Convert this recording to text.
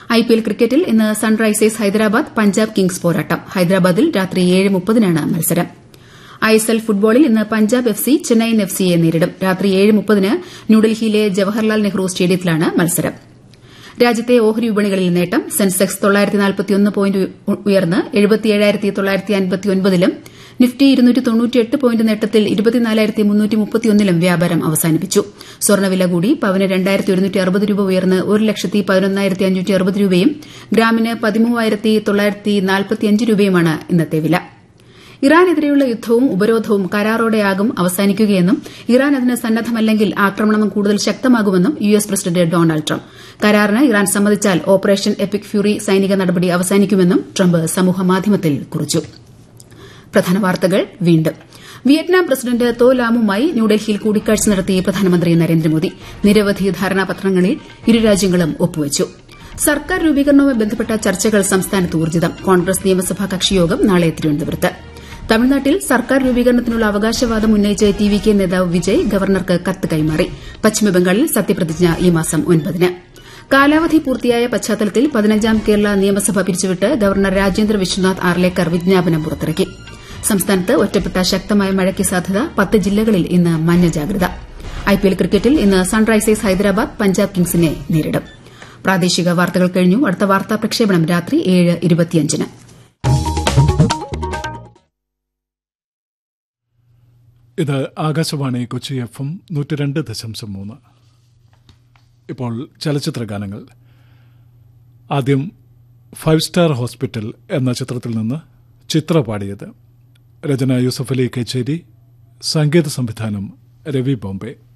IPL ക്രിക്കറ്റിൽ ഇന്ന് Sunrisers Hyderabad Punjab Kings പോരാട്ടം ഹൈദരാബാദിൽ രാത്രി ഏഴ് മുപ്പതിനാണ് മത്സരം ഐഎസ്എൽ ഫുട്ബോളിൽ ഇന്ന് Punjab F C Chennaiyin F സിയെ നേരിടും രാത്രി ഏഴ് മുപ്പതിന് ന്യൂഡൽഹിയിലെ ജവഹർലാൽ നെഹ്റു സ്റ്റേഡിയത്തിലാണ് മത്സരം രാജ്യത്തെ ഓഹരി വിപണികളിൽ നേട്ടം സെൻസെക്സ് പോയിന്റ് ഉയർന്ന് ലും നിഫ്റ്റി പോയിന്റ് നേട്ടത്തിൽ ലും വ്യാപാരം അവസാനിപ്പിച്ചു സ്വർണ്ണവില കൂടി പവന് രൂപ ഉയർന്ന് ഒരു ലക്ഷത്തി പതിനൊന്നായിരത്തി അഞ്ഞൂറ്റി അറുപത് രൂപയും ഗ്രാമിന് പതിമൂവായിരത്തി തൊള്ളായിരത്തി നാൽപ്പത്തിയഞ്ച് രൂപയുമാണ് ഇന്നത്തെ വില ഇറാനെതിരെയുള്ള യുദ്ധവും ഉപരോധവും കരാറോടെയാകും അവസാനിക്കുകയെന്നും ഇറാൻ അതിന് സന്നദ്ധമല്ലെങ്കിൽ ആക്രമണം കൂടുതൽ ശക്തമാകുമെന്നും U S president Donald Trump കരാറിന് ഇറാൻ സമ്മതിച്ചാൽ ഓപ്പറേഷൻ എപ്പിക് ഫ്യൂറി സൈനിക നടപടി അവസാനിക്കുമെന്നും ട്രംപ് സമൂഹമാധ്യമത്തിൽ കുറിച്ചു പ്രധാന വാർത്തകൾ വീണ്ടും വിയറ്റ്നാം പ്രസിഡന്റ് തോ ലാമുമായി ന്യൂഡൽഹിയിൽ കൂടിക്കാഴ്ച നടത്തി പ്രധാനമന്ത്രി നരേന്ദ്രമോദി നിരവധി ധാരണാപത്രങ്ങളിൽ ഇരു രാജ്യങ്ങളും ഒപ്പുവച്ചു സർക്കാർ രൂപീകരണവുമായി ബന്ധപ്പെട്ട ചർച്ചകൾ സംസ്ഥാനത്ത് ഊർജ്ജിതം കോൺഗ്രസ് നിയമസഭാ കക്ഷിയോഗം നാളെ തിരുവനന്തപുരത്ത് തമിഴ്നാട്ടിൽ സർക്കാർ രൂപീകരണത്തിനുള്ള അവകാശവാദം ഉന്നയിച്ച് ടി വി കെ നേതാവ് വിജയ് ഗവർണർക്ക് കത്ത് കൈമാറി പശ്ചിമബംഗാളിൽ സത്യപ്രതിജ്ഞ ഈ മാസം ഒൻപതിന് കാലാവധി പൂർത്തിയായ പശ്ചാത്തലത്തിൽ പതിനഞ്ചാം കേരള നിയമസഭ പിരിച്ചുവിട്ട് ഗവർണർ രാജേന്ദ്ര വിശ്വനാഥ് ആർലേക്കർ വിജ്ഞാപനം പുറത്തിറക്കി സംസ്ഥാനത്ത് ഒറ്റപ്പെട്ട ശക്തമായ മഴയ്ക്ക് സാധ്യത പത്ത് ജില്ലകളിൽ ഇന്ന് മഞ്ഞ ജാഗ്രത ഐപിഎൽ ക്രിക്കറ്റിൽ ഇന്ന് സൺറൈസേഴ്സ് ഹൈദരാബാദ് പഞ്ചാബ് കിങ്സിനെ നേരിടും പ്രാദേശിക വാർത്തകൾ കഴിഞ്ഞു അടുത്ത വാർത്താ പ്രക്ഷേപണം രാത്രി ഏഴ് ഇരുപത്തിയഞ്ചിന് ഇത് ആകാശവാണി കൊച്ചി എഫ് എം നൂറ്റി രണ്ട് ദശാംശം മൂന്ന് ഇപ്പോൾ ചലച്ചിത്ര ഗാനങ്ങൾ ആദ്യം ഫൈവ് സ്റ്റാർ ഹോസ്പിറ്റൽ എന്ന ചിത്രത്തിൽ നിന്ന് ചിത്ര പാടിയത് രചന യൂസഫ് അലി കച്ചേരി സംഗീത സംവിധാനം രവി ബോംബെ